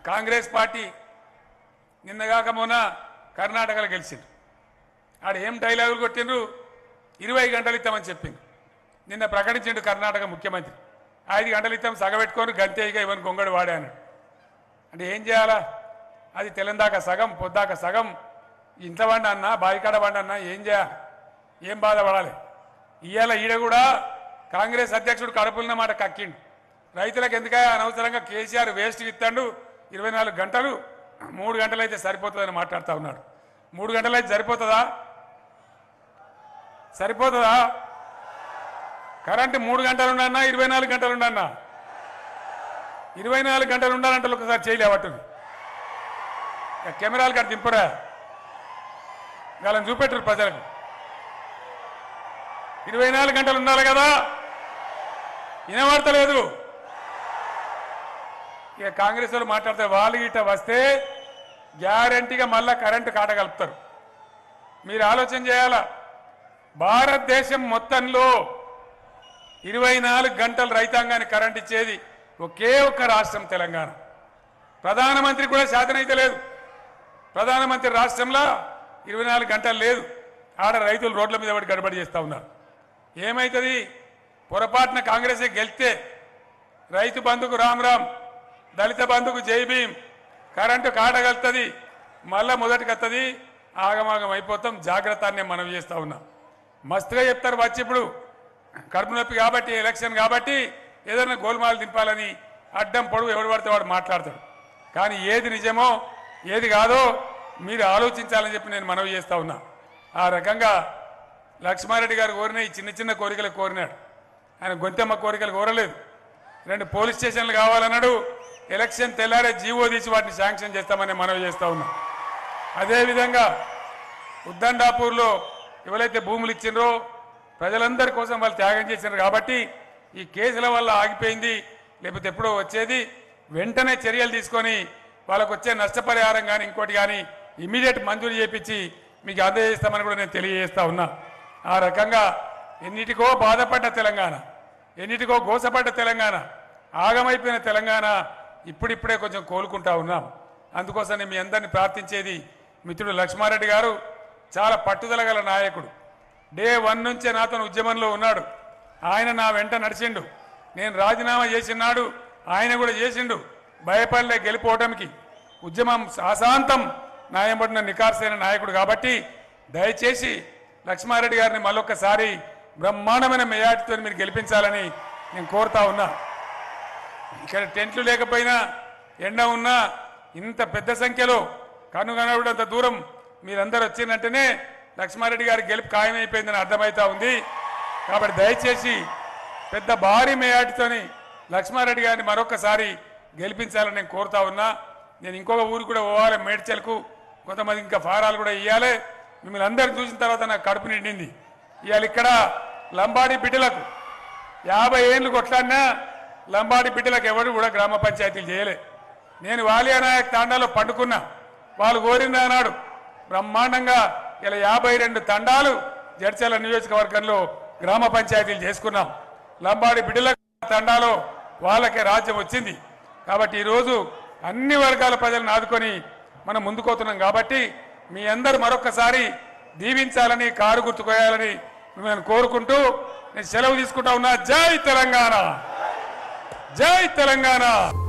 Congress party నిన్నగాక మొన్న కర్ణాటకలో గెలిచిండ్రు ఆడ ఏం డైలాగులు కొట్టిండ్రు ఇరవై గంటలు ఇస్తామని చెప్పిండు నిన్న ప్రకటించిండు కర్ణాటక ముఖ్యమంత్రి ఐదు గంటలు ఇస్తాం సగబెట్టుకొని గంతేగా ఇవన్నీ గొంగడు వాడాను అంటే ఏం చేయాలా అది తెలందాక సగం పొద్దాక సగం ఇంట్లో వండి అన్నా బాయికాడ వండి అన్నా ఏం చేయాలి ఏం బాధపడాలి ఇవాళ ఈడ కూడా కాంగ్రెస్ అధ్యక్షుడు కడుపులన్న మాట కక్కిండు రైతులకు ఎందుక అనవసరంగా కేసీఆర్ వేస్ట్ ఇస్తాడు ఇరవై నాలుగు గంటలు మూడు గంటలు అయితే సరిపోతుందని మాట్లాడుతూ ఉన్నాడు మూడు గంటలు అయితే సరిపోతుందా సరిపోతుందా కరెంటు మూడు గంటలు ఉండన్నా ఇరవై నాలుగు గంటలు ఉండన్నా ఇరవై నాలుగు గంటలు ఉండాలంటే ఒకసారి చేయలేవట్టుంది కెమెరాలు కాడ దింపురా వాళ్ళని చూపెట్టరు ప్రజలకు ఇరవై నాలుగు గంటలు ఉండాలి కదా వినబడతలేదు ఇక కాంగ్రెస్ వాళ్ళు మాట్లాడతారు వాళ్ళు గిట్ట వస్తే గ్యారంటీగా మళ్ళా కరెంటు కాటగలుపుతారు మీరు ఆలోచన చేయాలా భారతదేశం మొత్తంలో ఇరవై నాలుగు గంటలు రైతాంగానికి కరెంట్ ఇచ్చేది ఒకే ఒక్క రాష్ట్రం తెలంగాణ ప్రధానమంత్రి కూడా శాతనైతే లేదు ప్రధానమంత్రి రాష్ట్రంలో ఇరవై నాలుగు గంటలు లేదు ఆడ రైతులు రోడ్ల మీద పడి గడబడి చేస్తూ ఉన్నారు ఏమవుతుంది పొరపాటున కాంగ్రెస్ గెలిస్తే రైతు బంధుకు రామ్ రామ్ దళిత బంధుకు జై భీమ్ కరెంటు కాటగలుతుంది మళ్ళా మొదటికి వస్తుంది ఆగమాగం అయిపోతాం జాగ్రత్త అని నేను మనవి చేస్తా ఉన్నా మస్తుగా చెప్తారు వచ్చి ఇప్పుడు కడుపు నొప్పి కాబట్టి ఎలక్షన్ కాబట్టి ఏదైనా గోల్మాలు దింపాలని అడ్డం పొడుగు ఎవడు పడితే వాడు మాట్లాడతాడు కానీ ఏది నిజమో ఏది కాదో మీరు ఆలోచించాలని చెప్పి నేను మనవి చేస్తా ఉన్నా ఆ రకంగా లక్ష్మారెడ్డి గారు కోరిన ఈ చిన్న చిన్న కోరికలు కోరినాడు ఆయన గొంతెమ్మ కోరికలు కోరలేదు రెండు పోలీస్ స్టేషన్లు కావాలన్నాడు ఎలక్షన్ తెల్లారే జీవో తీసి వాటిని శాంక్షన్ చేస్తామని మనవి చేస్తా ఉన్నా అదేవిధంగా ఉద్దండాపూర్లో ఎవరైతే భూములు ఇచ్చిండ్రో ప్రజలందరి కోసం వాళ్ళు త్యాగం చేసినారు కాబట్టి ఈ కేసుల వల్ల ఆగిపోయింది లేకపోతే ఎప్పుడో వచ్చేది వెంటనే చర్యలు తీసుకొని వాళ్ళకు వచ్చే నష్టపరిహారం కానీ ఇంకోటి కానీ ఇమీడియట్ మంజూరు చేపించి మీకు అందజేస్తామని కూడా నేను తెలియజేస్తా ఉన్నా ఆ రకంగా ఎన్నిటికో బాధపడ్డ తెలంగాణ ఎన్నిటికో గోసపడ్డ తెలంగాణ ఆగమైపోయిన తెలంగాణ ఇప్పుడిప్పుడే కొంచెం కోలుకుంటా ఉన్నాం అందుకోసం నేను మీ అందరిని ప్రార్థించేది మిత్రుడు లక్ష్మారెడ్డి గారు చాలా పట్టుదల గల నాయకుడు డే వన్ నుంచే నాతో ఉద్యమంలో ఉన్నాడు ఆయన నా వెంట నడిచిండు నేను రాజీనామా చేసినాడు ఆయన కూడా చేసిండు భయపడలే గెలిపోవటానికి ఉద్యమం అశాంతం న్యాయపడిన నికార్సైన నాయకుడు కాబట్టి దయచేసి లక్ష్మారెడ్డి గారిని మళ్ళొక్కసారి బ్రహ్మాండమైన మెజార్టీతో మీరు గెలిపించాలని నేను కోరుతా ఉన్నా ఇక్కడ టెంట్లు లేకపోయినా ఎండ ఉన్నా ఇంత పెద్ద సంఖ్యలో కనుగొనబడంత దూరం మీరందరూ వచ్చిందంటేనే లక్ష్మారెడ్డి గారి గెలుపు ఖాయమైపోయిందని అర్థమవుతా ఉంది కాబట్టి దయచేసి పెద్ద భారీ మేయాటితోని లక్ష్మారెడ్డి గారిని మరొకసారి గెలిపించాలని నేను కోరుతా ఉన్నా నేను ఇంకొక ఊరు కూడా పోవాలి మేడ్చల్కు కొంతమంది ఇంకా ఫారాలు కూడా ఇవ్వాలి మిమ్మల్ని అందరిని చూసిన తర్వాత నాకు కడుపు నిండింది ఇవాళ ఇక్కడ లంబాడి బిడ్డలకు యాభై ఏళ్ళు కొట్లాడినా లంబాడి బిడ్డలకు ఎవరు కూడా గ్రామ పంచాయతీలు చేయలే నేను వాలియా నాయక్ తాండాలో పండుకున్నా వాళ్ళు కోరింది అన్నాడు బ్రహ్మాండంగా ఇలా యాభై రెండు తండాలు జడ్చల నియోజకవర్గంలో గ్రామ పంచాయతీలు చేసుకున్నాం లంబాడి బిడ్డల తండాలో వాళ్ళకే రాజ్యం వచ్చింది కాబట్టి ఈరోజు అన్ని వర్గాల ప్రజలను ఆదుకొని మనం ముందుకోతున్నాం కాబట్టి మీ అందరు మరొక్కసారి దీవించాలని కారు గుర్తుకోయాలని మిమ్మల్ని కోరుకుంటూ నేను సెలవు తీసుకుంటా ఉన్నా జై తెలంగాణ జై తెలంగాణ